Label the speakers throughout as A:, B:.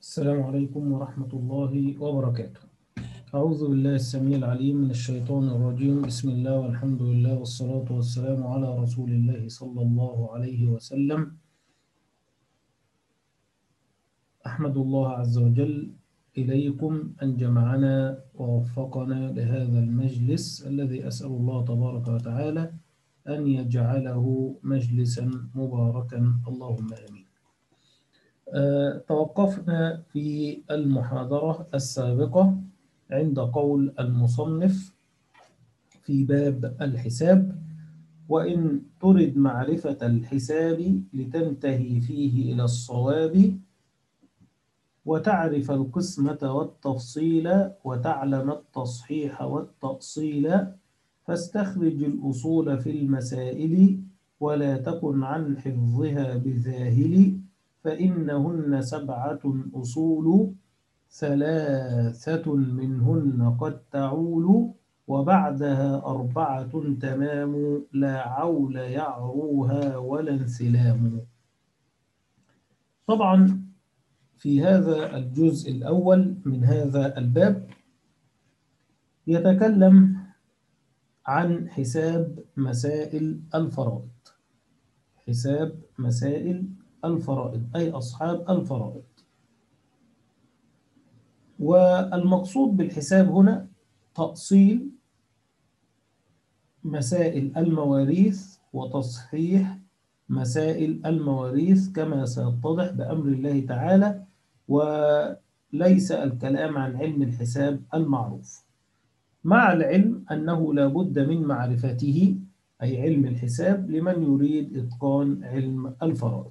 A: السلام عليكم ورحمة الله وبركاته أعوذ بالله السميع العليم من الشيطان الرجيم بسم الله والحمد لله والصلاة والسلام على رسول الله صلى الله عليه وسلم أحمد الله عز وجل إليكم أن جمعنا ووفقنا لهذا المجلس الذي أسأل الله تبارك وتعالى أن يجعله مجلسا مباركا اللهم آمين أه توقفنا في المحاضرة السابقة عند قول المصنف في باب الحساب وإن ترد معرفة الحساب لتنتهي فيه إلى الصواب وتعرف القسمة والتفصيل وتعلم التصحيح والتأصيل فاستخرج الأصول في المسائل ولا تكن عن حفظها بذاهل فإنهن سبعة أصول ثلاثة منهن قد تعول وبعدها أربعة تمام لا عول يعروها ولا انسلام طبعا في هذا الجزء الأول من هذا الباب يتكلم عن حساب مسائل الفرائض حساب مسائل الفرائض أي أصحاب الفرائض والمقصود بالحساب هنا تأصيل مسائل المواريث وتصحيح مسائل المواريث كما سيتضح بأمر الله تعالى وليس الكلام عن علم الحساب المعروف مع العلم أنه لا بد من معرفته أي علم الحساب لمن يريد إتقان علم الفرائض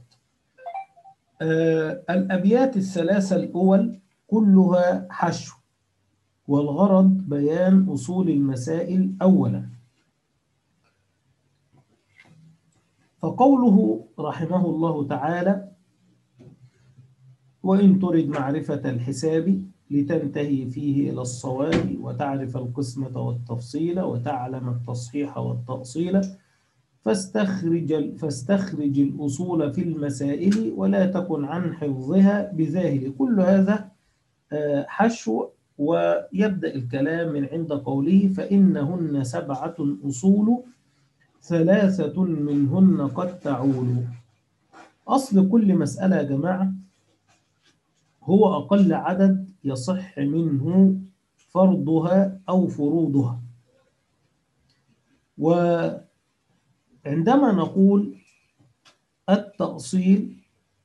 A: آه الأبيات الثلاثة الأول كلها حشو والغرض بيان أصول المسائل أولا فقوله رحمه الله تعالى وإن ترد معرفة الحساب لتنتهي فيه إلى الصواب وتعرف القسمة والتفصيل وتعلم التصحيح والتأصيل فاستخرج, فاستخرج الأصول في المسائل ولا تكن عن حفظها بذاهل كل هذا حشو ويبدأ الكلام من عند قوله فإنهن سبعة أصول ثلاثة منهن قد تعول أصل كل مسألة يا جماعة هو أقل عدد يصح منه فرضها أو فروضها وعندما نقول التأصيل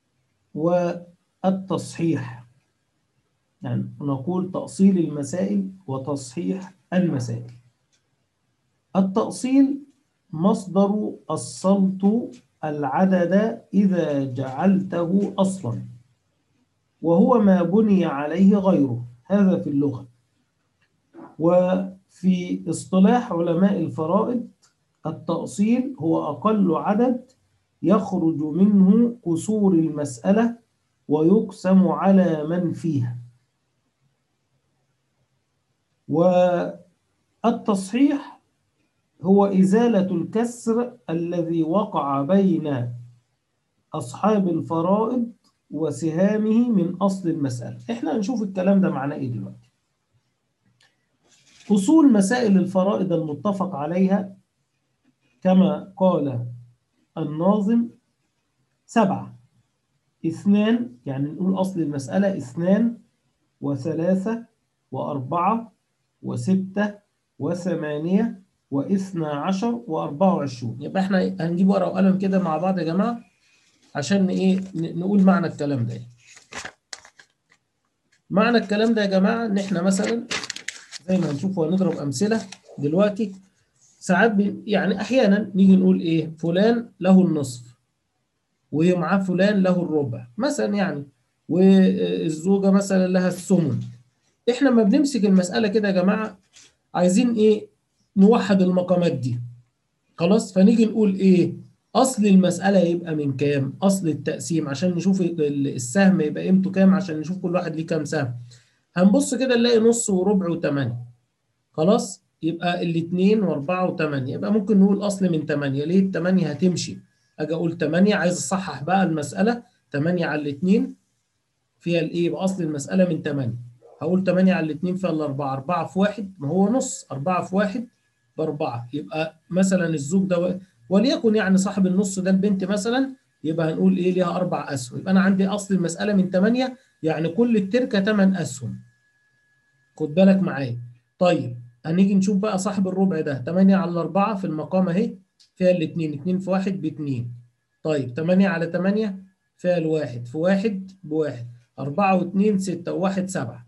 A: والتصحيح يعني نقول تأصيل المسائل وتصحيح المسائل التأصيل مصدر الصلت العدد إذا جعلته أصلا وهو ما بني عليه غيره هذا في اللغة وفي اصطلاح علماء الفرائض التأصيل هو أقل عدد يخرج منه قصور المسألة ويقسم على من فيها والتصحيح هو إزالة الكسر الذي وقع بين أصحاب الفرائض وسهامه من أصل المسألة إحنا هنشوف الكلام ده معناه إيه دلوقتي أصول مسائل الفرائض المتفق عليها كما قال الناظم سبعة اثنان يعني نقول أصل المسألة اثنان وثلاثة وأربعة وستة وثمانية واثنى عشر وأربعة وعشرون يبقى احنا هنجيب ورقة وقلم كده مع بعض يا جماعة عشان ايه نقول معنى الكلام ده معنى الكلام ده يا جماعة ان احنا مثلا زي ما هنشوف وهنضرب امثلة دلوقتي ساعات يعني احيانا نيجي نقول ايه فلان له النصف ومعاه فلان له الربع مثلا يعني والزوجة مثلا لها الثمن احنا ما بنمسك المسألة كده يا جماعة عايزين ايه نوحد المقامات دي خلاص فنيجي نقول ايه اصل المسألة يبقى من كام اصل التقسيم عشان نشوف السهم يبقى قيمته كام عشان نشوف كل واحد ليه كام سهم هنبص كده نلاقي نص وربع وثمانية خلاص يبقى الاثنين واربعة وثمانية يبقى ممكن نقول اصل من ثمانية ليه الثمانية هتمشي اجي اقول ثمانية عايز اصحح بقى المسألة ثمانية على الاثنين فيها الايه يبقى اصل المساله من 8 هقول 8 على الاثنين فيها الاربعه 4 في 1 ما هو نص 4 في 1 باربعه يبقى مثلا الزوج ده وليكن يعني صاحب النص ده البنت مثلا يبقى هنقول ايه ليها اربع اسهم يبقى انا عندي اصل المساله من 8 يعني كل التركه 8 اسهم خد بالك معايا طيب هنيجي نشوف بقى صاحب الربع ده 8 على 4 في المقام اهي فيها الاثنين 2 في 1 ب 2 طيب 8 على 8 فيها الواحد في واحد بواحد 4 و2 6 و1 7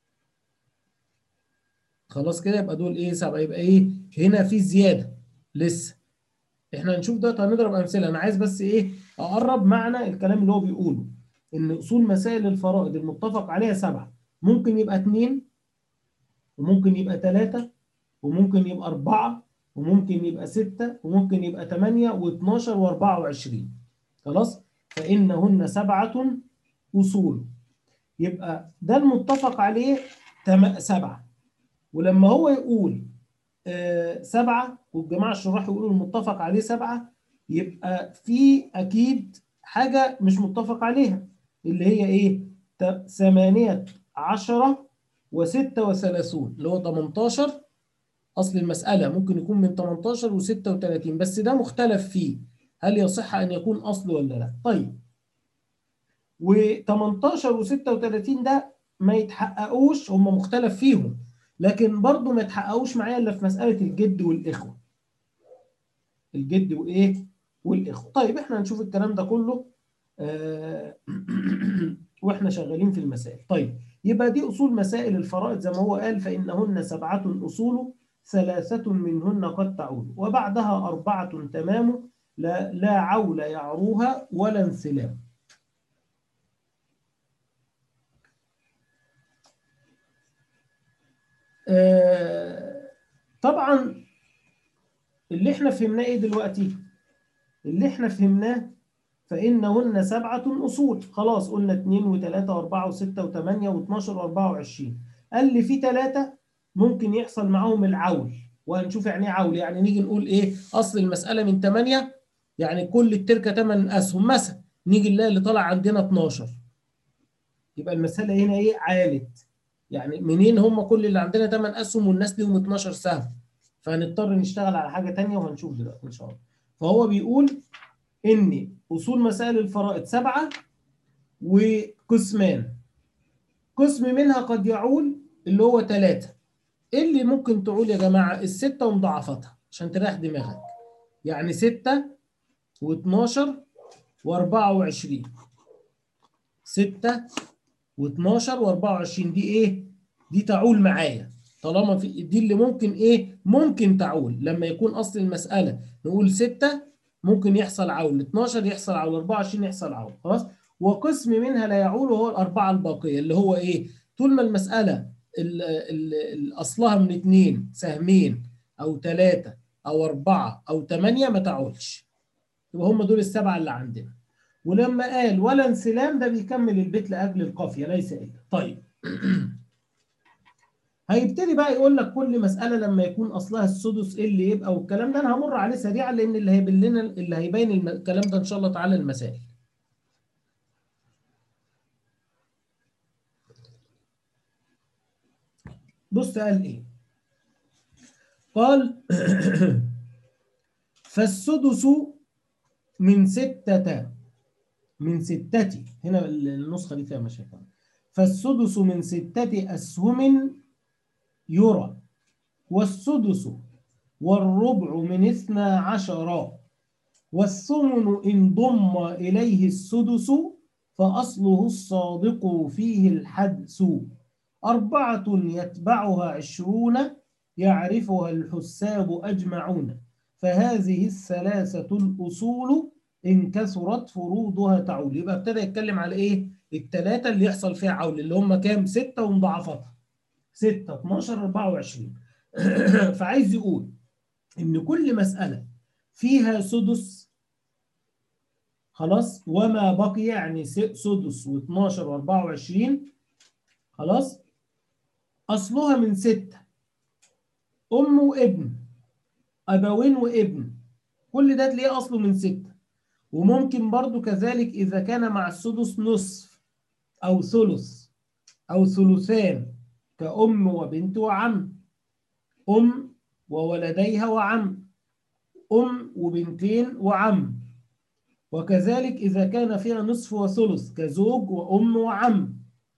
A: خلاص كده يبقى دول ايه 7 يبقى ايه هنا في زياده لسه احنا هنشوف دلوقتي هنضرب امثله انا عايز بس ايه اقرب معنى الكلام اللي هو بيقوله ان اصول مسائل الفرائض المتفق عليها سبعه ممكن يبقى اثنين وممكن يبقى ثلاثه وممكن يبقى اربعه وممكن يبقى سته وممكن يبقى 8 و12 و24 خلاص فانهن سبعه اصول يبقى ده المتفق عليه سبعه ولما هو يقول آه سبعة والجماعة الشراح يقولوا المتفق عليه سبعة يبقى في أكيد حاجة مش متفق عليها اللي هي إيه؟ ثمانية عشرة وستة وثلاثون اللي هو 18 أصل المسألة ممكن يكون من 18 و36 بس ده مختلف فيه هل يصح أن يكون أصل ولا لا؟ طيب و18 و36 ده ما يتحققوش هم مختلف فيهم لكن برضه ما يتحققوش معايا الا في مساله الجد والاخوه. الجد وايه؟ والاخوه. طيب احنا هنشوف الكلام ده كله آه واحنا شغالين في المسائل. طيب يبقى دي اصول مسائل الفرائض زي ما هو قال فانهن سبعه اصول ثلاثه منهن قد تعول وبعدها اربعه تمام لا لا عول يعروها ولا انسلام. آه طبعا اللي احنا فهمناه ايه دلوقتي اللي احنا فهمناه فإنهن سبعة أصول خلاص قلنا 2 و3 و4 و6 و8 و12 و24 قال لي في ثلاثة ممكن يحصل معاهم العول وهنشوف يعني ايه عول يعني نيجي نقول ايه أصل المسألة من 8 يعني كل التركة 8 أسهم مثلا نيجي نلاقي اللي طلع عندنا 12 يبقى المسألة هنا ايه عالت يعني منين هم كل اللي عندنا 8 اسهم والناس ليهم 12 سهم فهنضطر نشتغل على حاجه ثانيه وهنشوف دلوقتي ان شاء الله فهو بيقول ان اصول مسائل الفرائض سبعه وقسمان قسم منها قد يعول اللي هو ثلاثه ايه اللي ممكن تعول يا جماعه السته ومضاعفاتها عشان تريح دماغك يعني 6 و12 و24 6 و12 و24 دي ايه؟ دي تعول معايا طالما في دي اللي ممكن ايه؟ ممكن تعول لما يكون اصل المساله نقول 6 ممكن يحصل عول 12 يحصل عول 24 يحصل عول خلاص؟ وقسم منها لا يعول وهو الاربعه الباقيه اللي هو ايه؟ طول ما المساله ال ال اصلها من اثنين سهمين او ثلاثه او اربعه او ثمانيه ما تعولش يبقى هم دول السبعه اللي عندنا ولما قال ولا انسلام ده بيكمل البيت لاجل القافيه ليس الا طيب هيبتدي بقى يقول لك كل مساله لما يكون اصلها السدس ايه اللي يبقى والكلام ده انا همر عليه سريعا لان اللي هيبين لنا اللي هيبين الكلام ده ان شاء الله تعالى المسائل بص قال ايه قال فالسدس من ستة من ستة هنا النسخة دي فيها مشاكل فالسدس من ستة أسهم يرى والسدس والربع من اثنا عشر والثمن إن ضم إليه السدس فأصله الصادق فيه الحدس أربعة يتبعها عشرون يعرفها الحساب أجمعون فهذه الثلاثة الأصول إن كثرت فروضها تعول يبقى ابتدى يتكلم على إيه؟ الثلاثة اللي يحصل فيها عول اللي هم كام؟ ستة ومضاعفاتها 6 12 24 فعايز يقول إن كل مسألة فيها سدس خلاص وما بقي يعني سدس و12 و24 خلاص أصلها من ستة أم وابن أبوين وابن كل ده تلاقيه أصله من ستة وممكن برضو كذلك إذا كان مع السدس نصف أو ثلث أو ثلثان كأم وبنت وعم أم وولديها وعم أم وبنتين وعم وكذلك إذا كان فيها نصف وثلث كزوج وأم وعم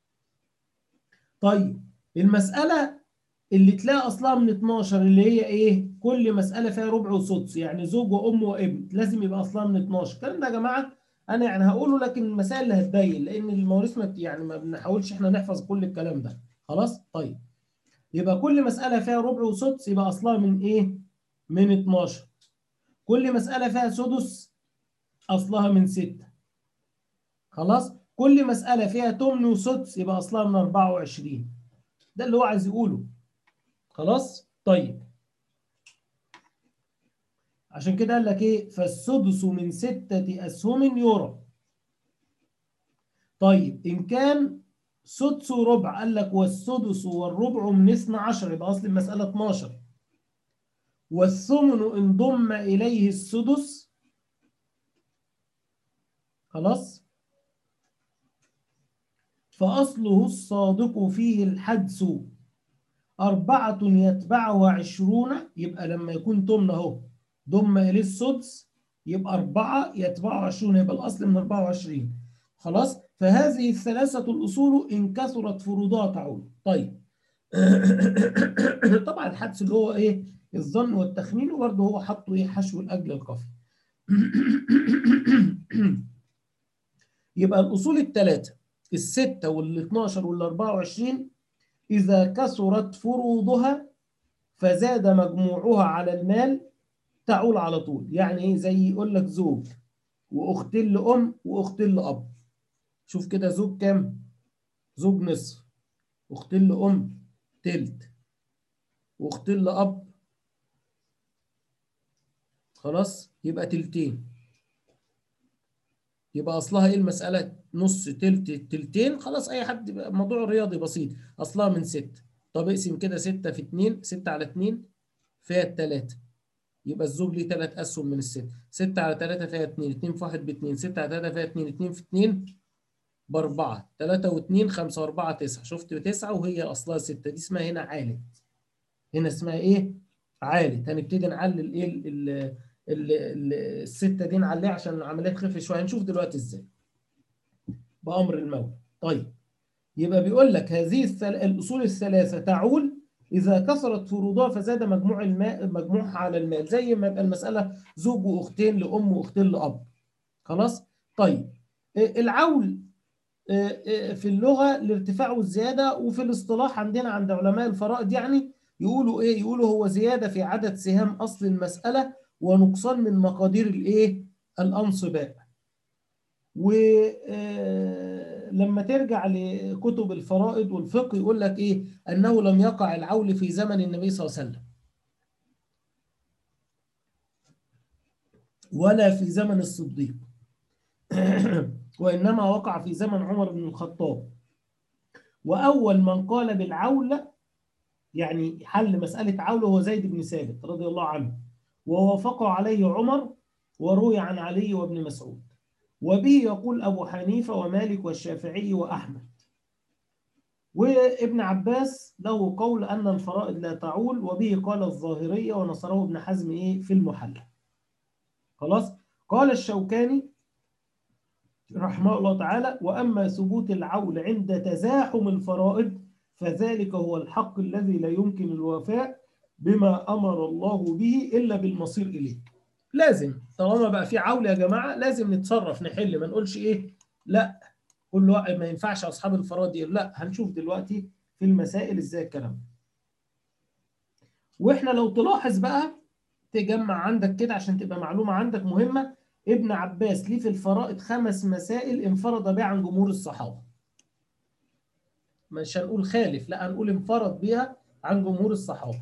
A: طيب المسألة اللي تلاقي أصلها من 12 اللي هي إيه؟ كل مسألة فيها ربع وسدس يعني زوج وأم وابن لازم يبقى أصلها من 12 الكلام ده يا جماعة أنا يعني هقوله لكن المسائل اللي هتبين لأن المواريث ما يعني ما بنحاولش إحنا نحفظ كل الكلام ده خلاص؟ طيب يبقى كل مسألة فيها ربع وسدس يبقى أصلها من إيه؟ من 12 كل مسألة فيها سدس أصلها من 6 خلاص؟ كل مسألة فيها تمن وسدس يبقى أصلها من 24 ده اللي هو عايز يقوله خلاص؟ طيب عشان كده قال لك إيه؟ فالسدس من ستة أسهم يرى طيب إن كان سدس وربع قال لك والسدس والربع من 12 يبقى أصل المسألة 12 والثمن إن ضم إليه السدس خلاص فأصله الصادق فيه الحدس أربعة يتبعها عشرون يبقى لما يكون تمن أهو ضم إليه السدس يبقى أربعة يتبعها عشرون يبقى الأصل من 24 خلاص فهذه الثلاثة الأصول إن كثرت فروضها تعود طيب طبعا الحدس اللي هو إيه الظن والتخمين وبرضه هو حطه إيه حشو الأجل القفي يبقى الأصول الثلاثة الستة وال 12 وال 24 إذا كثرت فروضها فزاد مجموعها على المال تعول على طول يعني إيه زي يقول لك زوج وأختين لأم وأختين لأب شوف كده زوج كام زوج نصف أختين لأم تلت وأختين لأب خلاص يبقى تلتين يبقى اصلها ايه المساله نص تلت تلتين خلاص اي حد موضوع رياضي بسيط اصلها من ستة طب اقسم كده ستة في اتنين ستة على اتنين فيها التلاتة يبقى الزوج ليه تلات اسهم من الستة ستة على تلاتة فيها اتنين اتنين في واحد باتنين ستة على تلاتة فيها اتنين اتنين في اتنين باربعة تلاتة واتنين خمسة واربعة تسعة شفت تسعة وهي اصلها ستة دي اسمها هنا عالت هنا اسمها ايه عالت هنبتدي نعلل ايه الستة دي نعليها عشان العملية تخف شوية هنشوف دلوقتي ازاي بأمر المولى طيب يبقى بيقول لك هذه الثل... الأصول الثلاثة تعول إذا كثرت فروضها فزاد مجموع الماء مجموعها على المال زي ما يبقى المسألة زوج وأختين لأم وأختين لأب خلاص طيب العول في اللغة الارتفاع والزيادة وفي الاصطلاح عندنا عند علماء الفرائض يعني يقولوا إيه يقولوا هو زيادة في عدد سهام أصل المسألة ونقصان من مقادير الايه الانصباء ولما ترجع لكتب الفرائض والفقه يقول لك ايه انه لم يقع العول في زمن النبي صلى الله عليه وسلم ولا في زمن الصديق وانما وقع في زمن عمر بن الخطاب واول من قال بالعول يعني حل مساله عول هو زيد بن ثابت رضي الله عنه ووافقه عليه عمر وروي عن علي وابن مسعود وبه يقول أبو حنيفة ومالك والشافعي وأحمد وابن عباس له قول أن الفرائض لا تعول وبه قال الظاهرية ونصره ابن حزم إيه في المحلى خلاص قال الشوكاني رحمه الله تعالى وأما ثبوت العول عند تزاحم الفرائض فذلك هو الحق الذي لا يمكن الوفاء بما أمر الله به إلا بالمصير إليه لازم طالما بقى في عول يا جماعة لازم نتصرف نحل ما نقولش إيه لا كل واحد ما ينفعش أصحاب الفرائض لا هنشوف دلوقتي في المسائل إزاي الكلام وإحنا لو تلاحظ بقى تجمع عندك كده عشان تبقى معلومة عندك مهمة ابن عباس ليه في الفرائض خمس مسائل انفرد بها عن جمهور الصحابة مش هنقول خالف لا هنقول انفرد بها عن جمهور الصحابة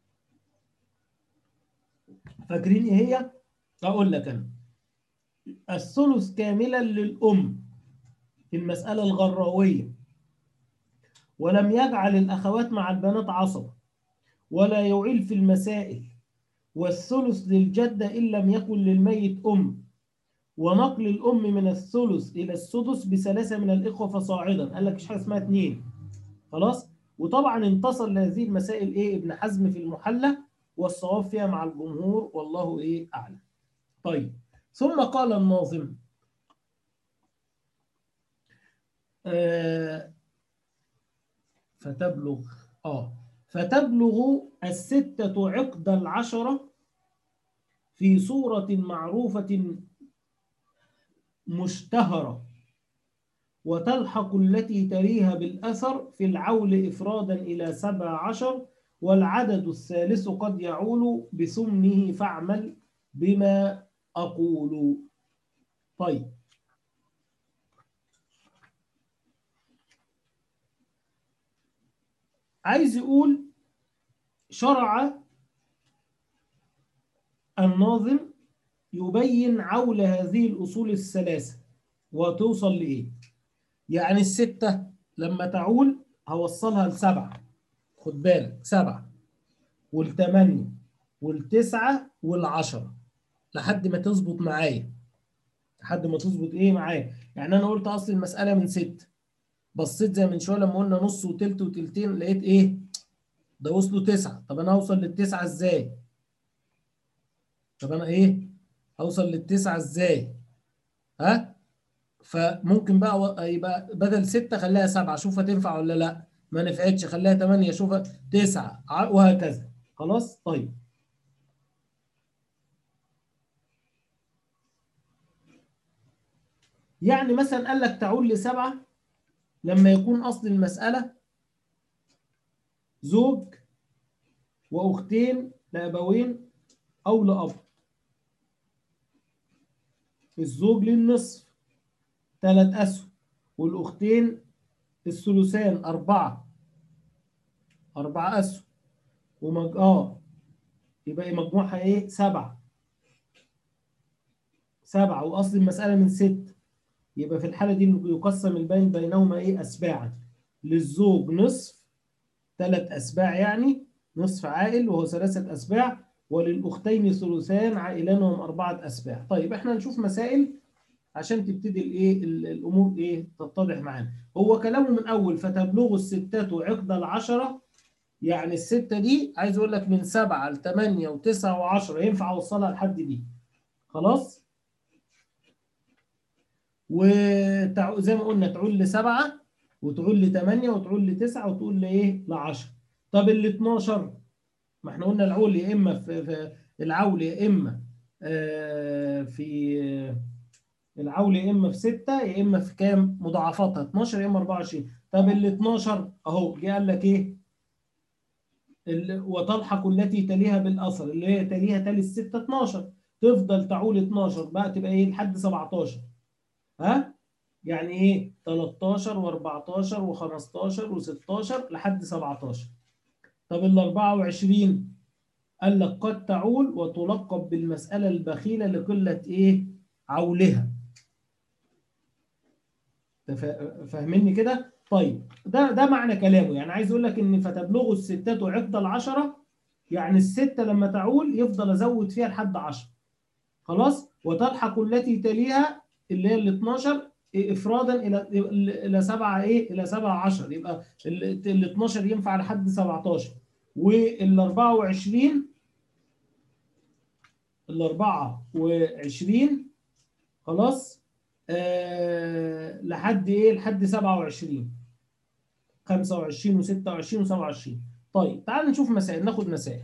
A: فاكرين ايه هي؟ اقول لك انا الثلث كاملا للام في المسألة الغراوية ولم يجعل الأخوات مع البنات عصبة ولا يعيل في المسائل والثلث للجدة إن لم يكن للميت أم ونقل الأم من الثلث إلى السدس بثلاثة من الإخوة فصاعدا قال لك مش حاجة اسمها اتنين خلاص وطبعا انتصر لهذه المسائل إيه ابن حزم في المحلى والصواب فيها مع الجمهور والله إيه أعلم طيب ثم قال الناظم آه فتبلغ آه فتبلغ الستة عقد العشرة في صورة معروفة مشتهرة وتلحق التي تليها بالأثر في العول إفرادا إلى سبع عشر والعدد الثالث قد يعول بثمنه فاعمل بما أقول طيب عايز يقول شرع الناظم يبين عول هذه الأصول الثلاثة وتوصل لإيه يعني الستة لما تعول هوصلها لسبعة خد بالك سبعة والثمانية والتسعة والعشرة لحد ما تظبط معايا لحد ما تظبط ايه معايا يعني انا قلت اصل المسألة من ست بصيت زي من شوية لما قلنا نص وتلت وتلتين لقيت ايه ده وصلوا تسعة طب انا هوصل للتسعة ازاي طب انا ايه هوصل للتسعة ازاي ها فممكن بقى يبقى بدل ستة خليها سبعة شوفها تنفع ولا لا ما نفعتش خليها تمانية شوفها تسعة وهكذا خلاص طيب يعني مثلا قال لك تعول لسبعة لما يكون أصل المسألة زوج وأختين لأبوين أو لأب الزوج للنصف ثلاث أسهم والأختين الثلثان أربعة أربعة أسهم ومج... آه يبقى مجموعها إيه؟ سبعة سبعة وأصل المسألة من ست يبقى في الحالة دي يقسم البين بينهما إيه؟ أسباعا للزوج نصف ثلاث أسباع يعني نصف عائل وهو ثلاثة أسباع وللأختين ثلثان عائلان وهم أربعة أسباع طيب إحنا نشوف مسائل عشان تبتدي الايه الامور ايه تتضح معانا هو كلامه من اول فتبلغ الستات عقد العشره يعني السته دي عايز اقول لك من سبعه لثمانيه وتسعه وعشره ينفع اوصلها لحد دي خلاص وزي ما قلنا تعول لسبعه وتعول لثمانيه وتعول لتسعه وتقول لايه ل 10 طب ال 12 ما احنا قلنا العول يا اما في, في العول يا اما آه في العول يا اما في 6 يا اما في كام مضاعفاتها 12 يا اما 24 طب ال 12 اهو جه قال لك ايه وتلحق التي تليها بالاثر اللي هي تليها تالي الستة 12 تفضل تعول 12 بقى تبقى ايه لحد 17 ها يعني ايه 13 و14 و15 و16 لحد 17 طب ال 24 قال لك قد تعول وتلقب بالمسألة البخيلة لقلة ايه عولها فاهميني كده طيب ده ده معنى كلامه يعني عايز اقول لك ان فتبلغ الستات عقد العشرة يعني الستة لما تعول يفضل ازود فيها لحد 10 خلاص وتلحق التي تليها اللي هي ال 12 افرادا الى الى 7 ايه الى 17 يبقى ال 12 ينفع لحد 17 وال 24 ال 24 خلاص آه لحد ايه لحد 27 25 و26 و27 طيب تعال نشوف مسائل ناخد مسائل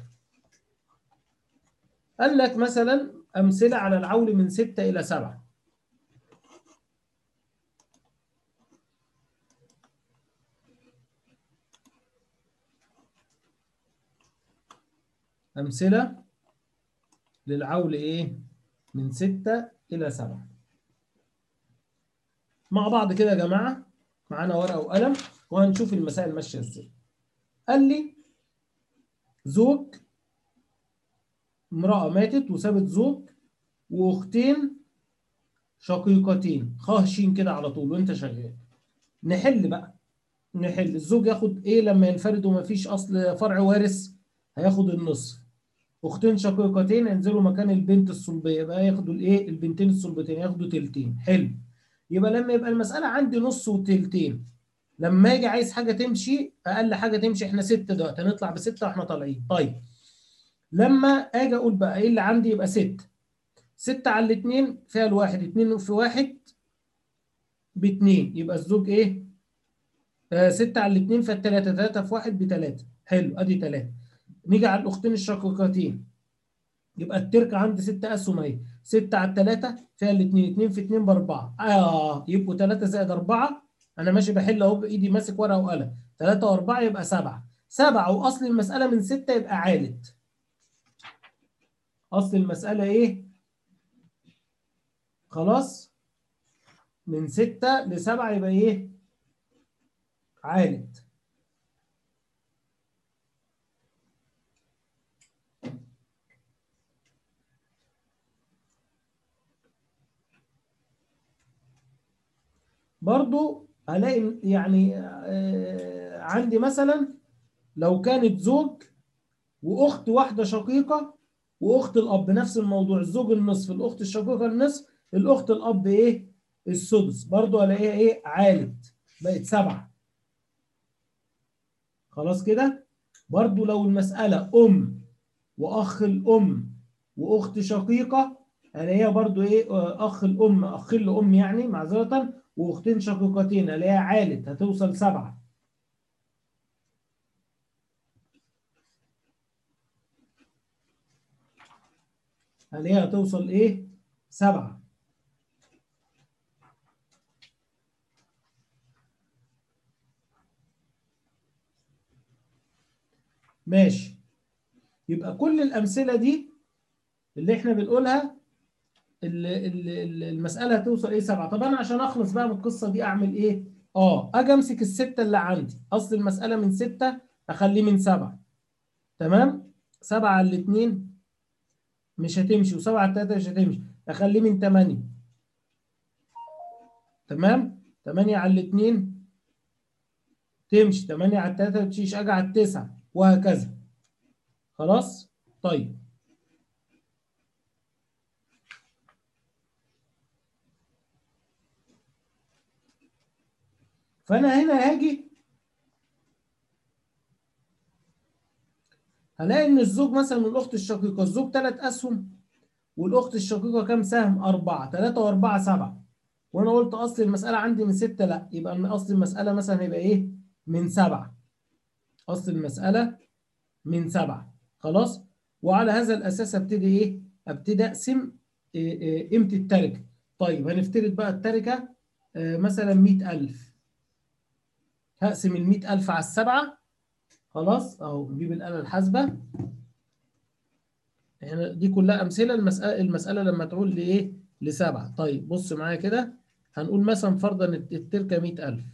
A: قال لك مثلا امثله على العول من 6 الى 7 امثله للعول ايه من 6 الى 7 مع بعض كده يا جماعة معانا ورقة وقلم وهنشوف المسائل ماشية ازاي قال لي زوج امرأة ماتت وسابت زوج وأختين شقيقتين خاهشين كده على طول وانت شغال نحل بقى نحل الزوج ياخد ايه لما ينفرد ومفيش اصل فرع وارث هياخد النصف اختين شقيقتين ينزلوا مكان البنت الصلبيه يبقى ياخدوا الايه البنتين الصلبتين ياخدوا تلتين حلو يبقى لما يبقى المساله عندي نص وتلتين لما اجي عايز حاجه تمشي اقل حاجه تمشي احنا ستة دلوقتي هنطلع بستة واحنا طالعين طيب لما اجي اقول بقى ايه اللي عندي يبقى ستة ستة على الاثنين فيها الواحد اتنين في واحد باتنين يبقى الزوج ايه؟ آه ستة على الاثنين فيها التلاتة تلاتة في واحد بتلاتة حلو ادي تلاتة نيجي على الاختين الشقيقتين يبقى التركة عندي ستة اسهم اهي ستة على التلاتة فيها الاثنين اتنين في اتنين باربعة اه يبقوا تلاتة زائد اربعة انا ماشي بحل اهو بايدي ماسك ورقة وقلم تلاتة واربعة يبقى سبعة سبعة واصل المسألة من ستة يبقى عالت اصل المسألة ايه؟ خلاص من ستة لسبعة يبقى ايه عالت برضو هلاقي يعني آه عندي مثلا لو كانت زوج واخت واحدة شقيقة واخت الاب نفس الموضوع الزوج النصف الاخت الشقيقة النصف الاخت الاب ايه السدس برضو الاقيها ايه عالت بقت سبعة خلاص كده برضو لو المسألة ام واخ الام واخت شقيقة الاقيها برضو ايه اخ الام اخ الام يعني معذرة واختين شقيقتين الاقيها عالت هتوصل سبعة الاقيها هتوصل ايه سبعة ماشي يبقى كل الأمثلة دي اللي احنا بنقولها المسألة هتوصل ايه سبعة طب أنا عشان أخلص بقى من القصة دي أعمل ايه؟ اه أجي أمسك الستة اللي عندي أصل المسألة من ستة أخليه من سبعة تمام؟ سبعة على الاتنين مش هتمشي وسبعة على التلاتة مش هتمشي أخليه من تمانية تمام؟ تمانية على الاتنين تمشي تمانية على التلاتة ما تمشيش أجي على التسعة وهكذا خلاص طيب فانا هنا هاجي هلاقي ان الزوج مثلا من الاخت الشقيقه الزوج ثلاث اسهم والاخت الشقيقه كام سهم اربعه ثلاثه واربعه سبعه وانا قلت اصل المساله عندي من سته لا يبقى اصل المساله مثلا هيبقى ايه من سبعه اصل المساله من سبعة خلاص وعلى هذا الأساس ابتدي إيه؟ ابتدي أقسم قيمة التركة طيب هنفترض بقى التركة مثلا مئة ألف هقسم المئة ألف على السبعة خلاص أهو نجيب الآلة الحاسبة يعني دي كلها أمثلة المسألة المسألة لما تعود لإيه؟ لسبعة طيب بص معايا كده هنقول مثلا فرضا التركة مئة ألف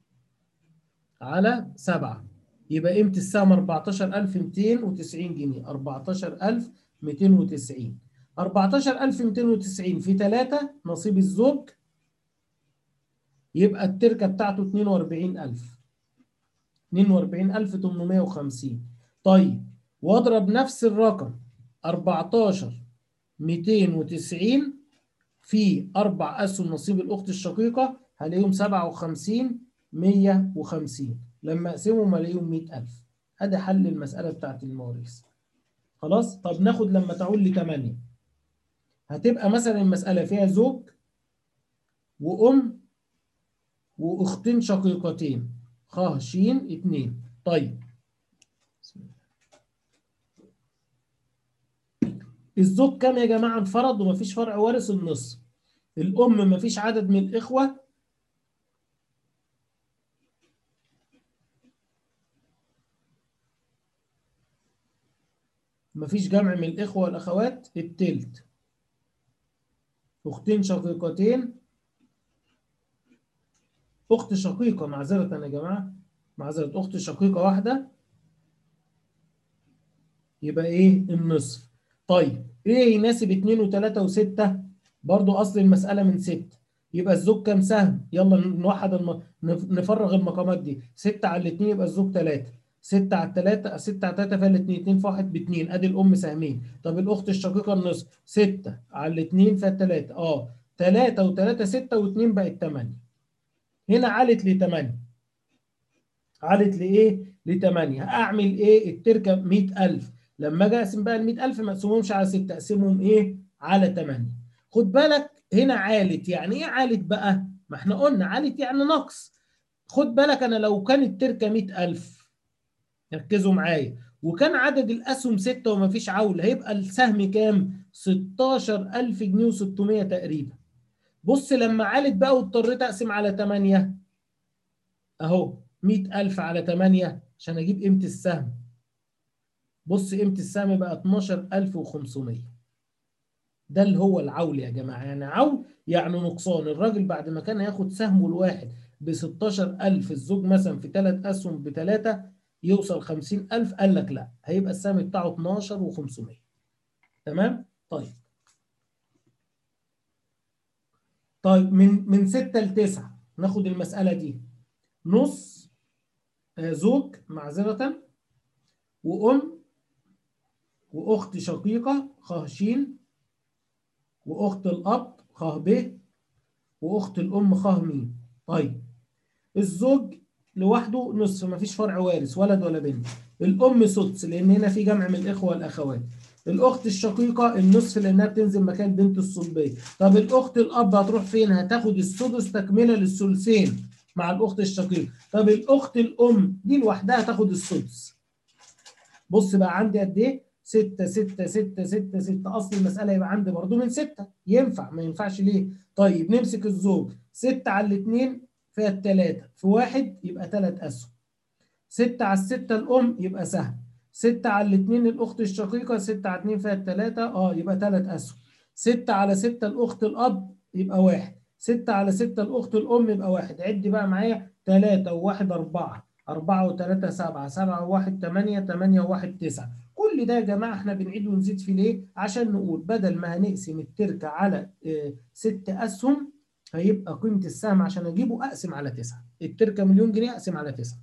A: على سبعة يبقى قيمة السهم 14290 جنيه 14290 14290 في 3 نصيب الزوج يبقى التركة بتاعته 42000 42850 طيب واضرب نفس الرقم 14290 في أربع أسهم نصيب الأخت الشقيقة هلاقيهم 57 150 لما اقسمهم الاقيهم 100000 ادي حل المساله بتاعت المواريث خلاص طب ناخد لما تعود ل 8 هتبقى مثلا المساله فيها زوج وام واختين شقيقتين خ ش اتنين طيب الزوج كام يا جماعه انفرد ومفيش فرع وارث النصف الام مفيش عدد من الاخوه مفيش جمع من الإخوة والأخوات التلت أختين شقيقتين أخت شقيقة معذرة يا جماعة معذرة أخت شقيقة واحدة يبقى إيه النصف طيب إيه يناسب اتنين وتلاتة وستة برضو أصل المسألة من ستة يبقى الزوج كام سهم يلا نوحد الم... نفرغ المقامات دي ستة على الاتنين يبقى الزوج تلاتة 6 على 3 6 على 3 فيها الاثنين 2 في 1 ب 2 ادي الام سهمين طب الاخت الشقيقه النصف 6 على الاثنين فيها 3 اه 3 و3 6 و2 بقت 8 هنا علت ل 8 علت لايه؟ ل 8 اعمل ايه؟ التركه 100000 لما اجي اقسم بقى ال 100000 ما اقسمهمش على 6 اقسمهم ايه؟ على 8 خد بالك هنا عالت يعني ايه عالت بقى؟ ما احنا قلنا عالت يعني نقص خد بالك انا لو كانت تركه 100000 ركزوا معايا وكان عدد الاسهم 6 وما فيش عول هيبقى السهم كام؟ 16000 جنيه و600 تقريبا بص لما عالت بقى واضطريت اقسم على 8 اهو 100000 على 8 عشان اجيب قيمه السهم بص قيمه السهم بقى 12500 ده اللي هو العول يا جماعه يعني عول يعني نقصان الراجل بعد ما كان هياخد سهمه الواحد ب 16000 الزوج مثلا في ثلاث اسهم بثلاثه يوصل 50000 قال لك لا هيبقى السهم بتاعه 12500 تمام طيب طيب من من 6 ل 9 ناخد المساله دي نص زوج معذره وام واخت شقيقه خ ش واخت الاب خ ب واخت الام خ م طيب الزوج لوحده نصف مفيش فرع وارث ولد ولا بنت الام سدس لان هنا في جمع من الاخوه والاخوات الاخت الشقيقه النصف لانها بتنزل مكان بنت الصلبيه طب الاخت الاب هتروح فين هتاخد السدس تكمله للثلثين مع الاخت الشقيقه طب الاخت الام دي لوحدها تاخد السدس بص بقى عندي قد ايه 6 6 6 6 6 اصل المساله يبقى عندي برضو من 6 ينفع ما ينفعش ليه طيب نمسك الزوج 6 على الاثنين فيها الثلاثه في واحد يبقى ثلاث اسهم 6 على الستة الام يبقى سهم 6 على الاثنين الاخت الشقيقه 6 على 2 فيها الثلاثه اه يبقى ثلاث اسهم 6 على 6 الاخت الاب يبقى واحد 6 على 6 الاخت الام يبقى واحد عد بقى معايا 3 و1 4 4 و3 7 7 و1 8 8 و1 9 كل ده يا جماعه احنا بنعيد ونزيد فيه ليه؟ عشان نقول بدل ما هنقسم التركه على اه ست اسهم هيبقى قيمه السهم عشان اجيبه اقسم على 9 التركه مليون جنيه اقسم على 9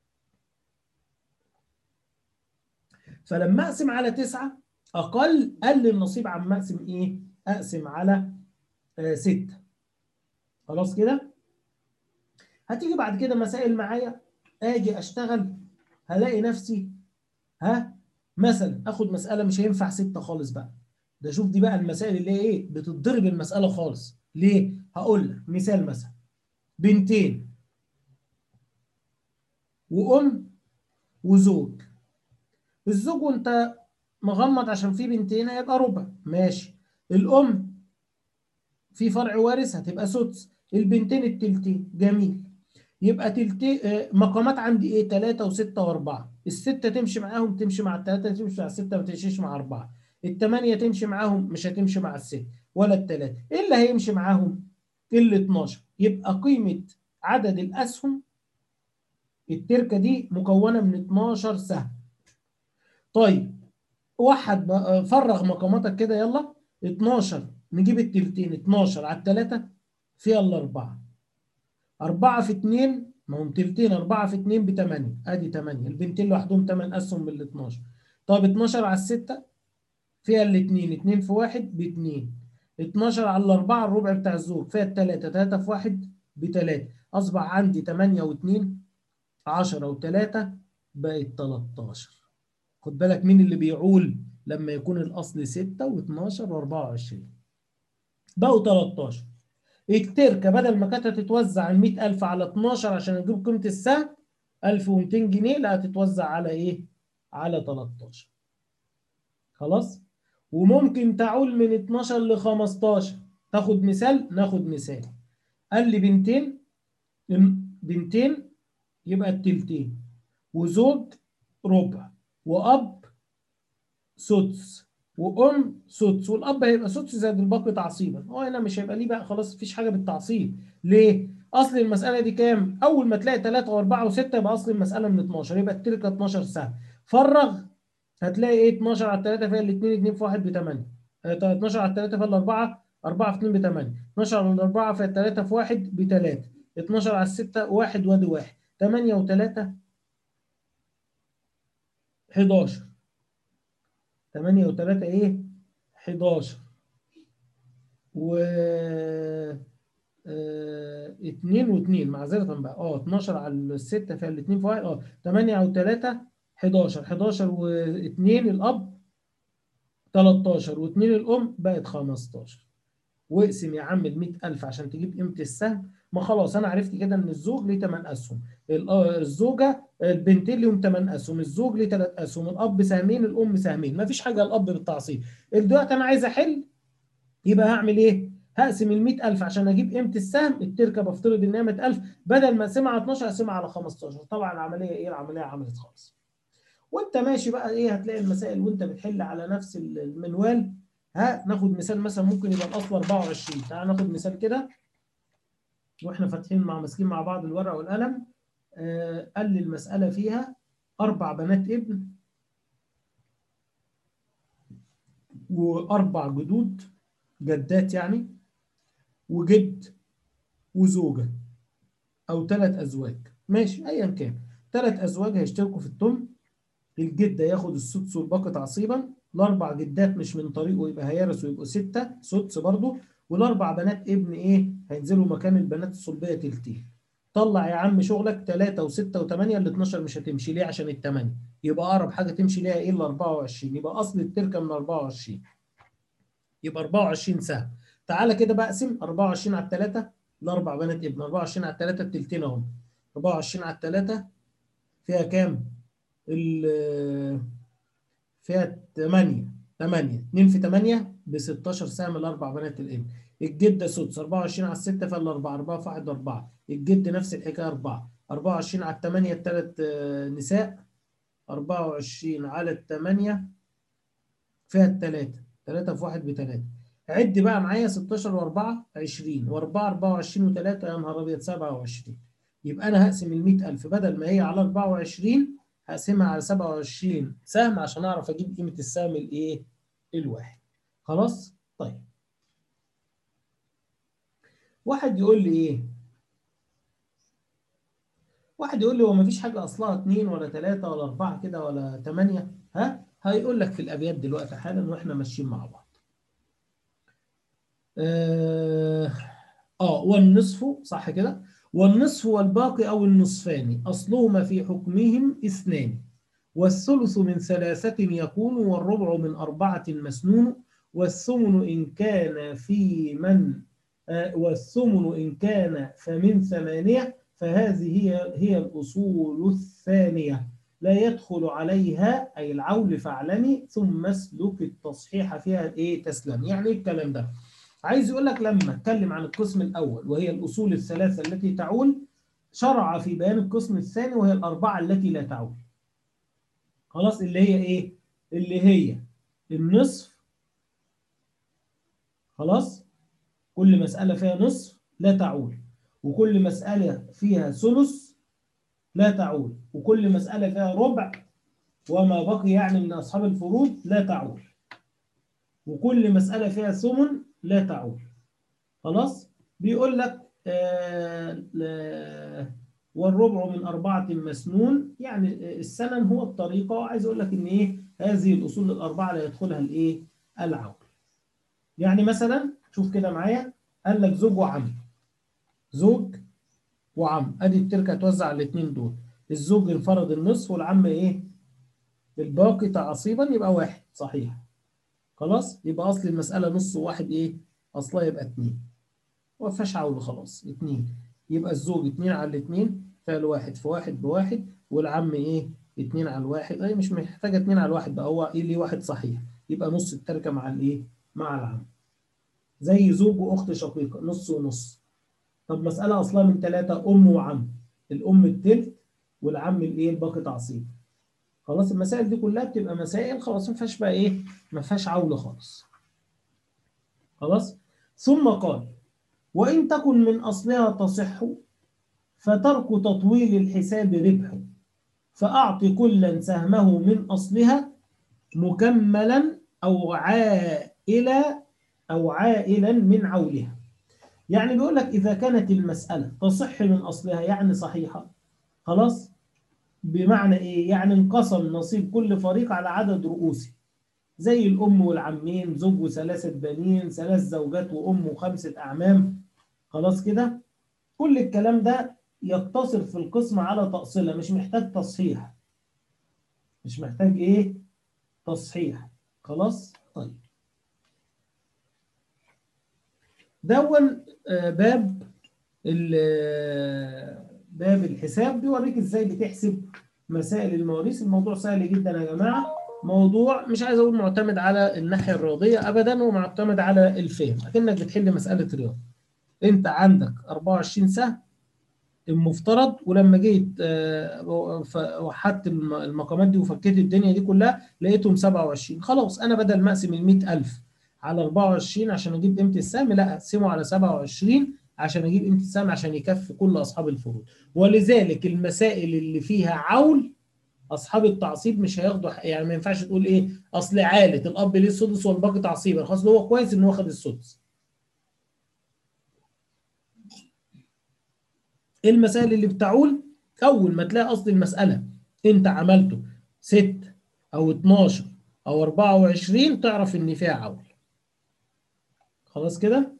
A: فلما اقسم على 9 اقل قل النصيب عما اقسم ايه؟ اقسم على 6 اه خلاص كده؟ هتيجي بعد كده مسائل معايا اجي اشتغل هلاقي نفسي ها مثلا اخد مساله مش هينفع 6 خالص بقى ده شوف دي بقى المسائل اللي هي ايه بتتضرب المساله خالص ليه؟ هقول لك مثال مثلا بنتين وام وزوج الزوج وانت مغمض عشان في بنتين هيبقى ربع ماشي الام في فرع وارث هتبقى سدس البنتين التلتين جميل يبقى تلتين مقامات عندي ايه 3 و6 و4 الستة تمشي معاهم تمشي مع الثلاثة تمشي مع الستة ما تمشيش مع أربعة الثمانية تمشي معاهم مش هتمشي مع الست ولا الثلاثة إيه اللي هيمشي معاهم؟ ال 12 يبقى قيمة عدد الأسهم التركة دي مكونة من 12 سهم طيب وحد فرغ مقاماتك كده يلا 12 نجيب التلتين 12 على الثلاثة فيها الأربعة 4 في 2 ما هم تلتين 4 في 2 ب 8 ادي 8 البنتين لوحدهم 8 اسهم بال 12 طب 12 على الستة فيها الاثنين 2 في 1 ب 2 12 على الأربعة الربع بتاع الزوج فيها الثلاثة 3 في 1 ب 3 أصبح عندي 8 و2 10 و3 بقت 13 خد بالك مين اللي بيعول لما يكون الأصل 6 و12 و24 بقوا 13 التركه بدل ما كانت هتتوزع ال 100000 على 12 عشان نجيب قيمه السهم 1200 جنيه لا هتتوزع على ايه؟ على 13 خلاص؟ وممكن تعول من 12 ل 15 تاخد مثال ناخد مثال قال لي بنتين بنتين يبقى التلتين وزوج ربع واب سدس وام سدس والاب هيبقى سدس زائد الباقي تعصيبا هو هنا مش هيبقى ليه بقى خلاص مفيش حاجه بالتعصيب ليه اصل المساله دي كام اول ما تلاقي 3 و4 و6 يبقى اصل المساله من 12 يبقى التركه 12 سهم فرغ هتلاقي ايه 12 على 3 فيها الاثنين 2 في 1 ب 8 12 على 3 فيها الاربعه 4 في 2 ب 8 12 على الاربعه فيها 3 في 1 ب 3 12 على 6 1 وادي 1 8 و3 11 8 و3 ايه 11 و آه، اتنين واتنين معذرة بقى اه 12 على الستة فيها الاتنين في واحد اه 8 او 3 11 11 و2 الأب 13 و2 الأم بقت 15 واقسم يا عم ال 100000 عشان تجيب قيمة السهم ما خلاص أنا عرفت كده إن الزوج ليه 8 أسهم ال- آه، الزوجة البنتين ليهم 8 أسهم الزوج ليه 3 أسهم الأب سهمين الأم سهمين مفيش حاجة الأب بالتعصيب دلوقتي أنا عايز أحل يبقى هعمل إيه؟ هقسم ال 100000 عشان اجيب قيمه السهم التركه بفترض ان هي 100000 بدل ما اقسمها على 12 اقسمها على 15 طبعا العمليه ايه العمليه عملت خالص وانت ماشي بقى ايه هتلاقي المسائل وانت بتحل على نفس المنوال ها ناخد مثال مثلا ممكن يبقى الاصل 24 تعال ناخد مثال كده واحنا فاتحين مع ماسكين مع بعض الورقه والقلم آه قال لي المساله فيها اربع بنات ابن واربع جدود جدات يعني وجد وزوجة أو ثلاث أزواج ماشي أيا كان ثلاث أزواج هيشتركوا في التم الجد ياخد السدس والباقي تعصيبا الأربع جدات مش من طريقه يبقى هيرثوا يبقوا ستة سدس برضه والأربع بنات ابن إيه هينزلوا مكان البنات الصلبية تلتين طلع يا عم شغلك 3 و6 و8 ال 12 مش هتمشي ليه عشان الثمانية يبقى أقرب حاجة تمشي ليها إيه ال 24 يبقى أصل التركة من 24 يبقى 24 سهم تعالى كده بقى اقسم 24 على 3 الاربع بنات ابن 24 على 3 التلتين اهو 24 على 3 فيها كام؟ ال فيها 8 8 2 في 8 ب 16 سهم الاربع بنات الابن الجده سدس 24 على 6 فيها الاربعه 4 في 1 4 الجد نفس الحكايه 4 24 على 8 الثلاث نساء 24 على 8 فيها الثلاثه 3 في 1 بثلاثه عد بقى معايا 16 و4 20 و4 24 و3 يا نهار ابيض 27 يبقى انا هقسم ال 100000 بدل ما هي على 24 هقسمها على 27 سهم عشان اعرف اجيب قيمه السهم الايه؟ الواحد. خلاص؟ طيب. واحد يقول لي ايه؟ واحد يقول لي هو مفيش حاجه اصلها 2 ولا 3 ولا 4 كده ولا 8 ها؟ هيقول لك في الابيات دلوقتي حالا واحنا ماشيين مع بعض. آه, آه والنصف صح كده والنصف والباقي أو النصفان أصلهما في حكمهم اثنان والثلث من ثلاثة يكون والربع من أربعة مسنون والثمن إن كان في من آه والثمن إن كان فمن ثمانية فهذه هي هي الأصول الثانية لا يدخل عليها أي العول فاعلمي ثم اسلك التصحيح فيها إيه تسلم يعني إيه الكلام ده عايز يقول لك لما اتكلم عن القسم الاول وهي الاصول الثلاثه التي تعول شرع في بيان القسم الثاني وهي الاربعه التي لا تعول خلاص اللي هي ايه اللي هي النصف خلاص كل مساله فيها نصف لا تعول وكل مساله فيها ثلث لا تعول وكل مساله فيها ربع وما بقي يعني من اصحاب الفروض لا تعول وكل مساله فيها ثمن لا تعول خلاص بيقول لك آه والربع من أربعة مسنون يعني السنن هو الطريقة عايز أقول لك إن إيه هذه الأصول الأربعة لا يدخلها الإيه العول يعني مثلا شوف كده معايا قال لك زوج وعم زوج وعم أدي التركة توزع على الاثنين دول الزوج انفرد النصف والعم إيه الباقي تعصيبا يبقى واحد صحيح خلاص يبقى اصل المساله نص واحد ايه اصلها يبقى اتنين ما فيهاش عول خلاص اتنين يبقى الزوج اتنين على الاتنين فالواحد في واحد بواحد والعم ايه اتنين على الواحد اي مش محتاجه اتنين على الواحد بقى هو ايه ليه واحد صحيح يبقى نص التركه مع الايه مع العم زي زوج واخت شقيقه نص ونص طب مساله اصلها من ثلاثه ام وعم الام التلت والعم الايه الباقي تعصيب خلاص المسائل دي كلها بتبقى مسائل خلاص ما فيهاش بقى ايه ما فيهاش عول خالص خلاص ثم قال وان تكن من اصلها تصح فترك تطويل الحساب ربح فاعط كلا سهمه من اصلها مكملا او عائلا او عائلا من عولها يعني بيقول لك اذا كانت المساله تصح من اصلها يعني صحيحه خلاص بمعنى ايه يعني انقسم نصيب كل فريق على عدد رؤوسه زي الام والعمين زوج وثلاثه بنين ثلاث زوجات وام وخمسه اعمام خلاص كده كل الكلام ده يقتصر في القسمة على تأصيلها مش محتاج تصحيح مش محتاج ايه تصحيح خلاص طيب دون باب باب الحساب بيوريك ازاي بتحسب مسائل المواريث الموضوع سهل جدا يا جماعه موضوع مش عايز اقول معتمد على الناحيه الرياضيه ابدا ومعتمد على الفهم اكنك بتحل مساله رياضه انت عندك 24 سهم المفترض ولما جيت وحدت المقامات دي وفكيت الدنيا دي كلها لقيتهم 27 خلاص انا بدل ما اقسم ال 100000 على 24 عشان اجيب قيمه السهم لا اقسمه على 27 عشان اجيب قيمه السهم عشان يكفي كل اصحاب الفروض ولذلك المسائل اللي فيها عول اصحاب التعصيب مش هياخدوا يعني ما ينفعش تقول ايه اصل عاله الاب ليه السدس والباقي تعصيبا خلاص هو كويس ان هو خد السدس ايه المسائل اللي بتعول اول ما تلاقي اصل المساله انت عملته 6 او 12 او 24 تعرف ان فيها عول خلاص كده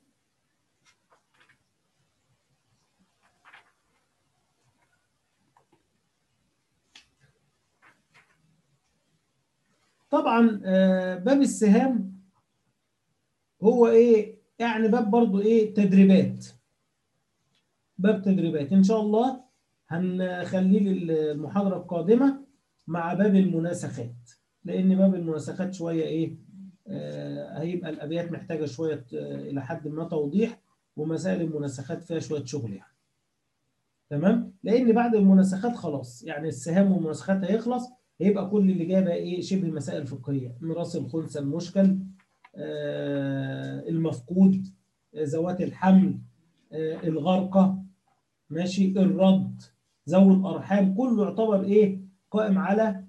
A: طبعا باب السهام هو ايه يعني باب برضو ايه تدريبات باب تدريبات ان شاء الله هنخليه للمحاضره القادمه مع باب المناسخات لان باب المناسخات شويه ايه آه هيبقى الابيات محتاجه شويه آه الى حد ما توضيح ومسائل المناسخات فيها شويه شغل يعني تمام لان بعد المناسخات خلاص يعني السهام والمناسخات هيخلص هيبقى كل اللي جاي بقى ايه شبه مسائل فقهيه ميراث الخنثى المشكل آه المفقود ذوات الحمل الغرقه ماشي الرد ذوي الارحام كله يعتبر ايه قائم على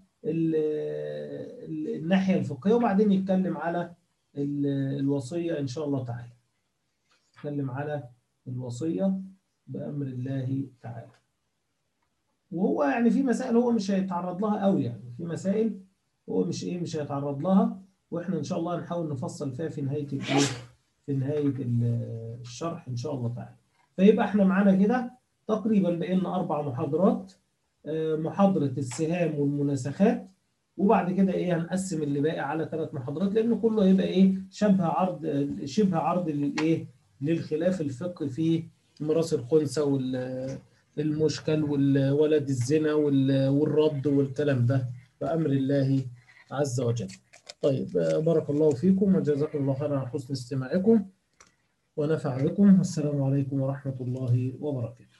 A: الناحيه الفقهيه وبعدين يتكلم على الوصيه ان شاء الله تعالى يتكلم على الوصيه بامر الله تعالى وهو يعني في مسائل هو مش هيتعرض لها قوي يعني في مسائل هو مش ايه مش هيتعرض لها واحنا ان شاء الله هنحاول نفصل فيها في نهايه الايه في نهايه الشرح ان شاء الله تعالى فيبقى احنا معانا كده تقريبا بقينا اربع محاضرات محاضره السهام والمناسخات وبعد كده ايه هنقسم اللي باقي على ثلاث محاضرات لان كله هيبقى ايه شبه عرض شبه عرض للايه للخلاف الفقهي في ميراث الخنثى والمشكل والولد الزنا والرد والكلام ده بامر الله عز وجل. طيب بارك الله فيكم وجزاكم الله خيرا على حسن استماعكم ونفع بكم والسلام عليكم ورحمه الله وبركاته.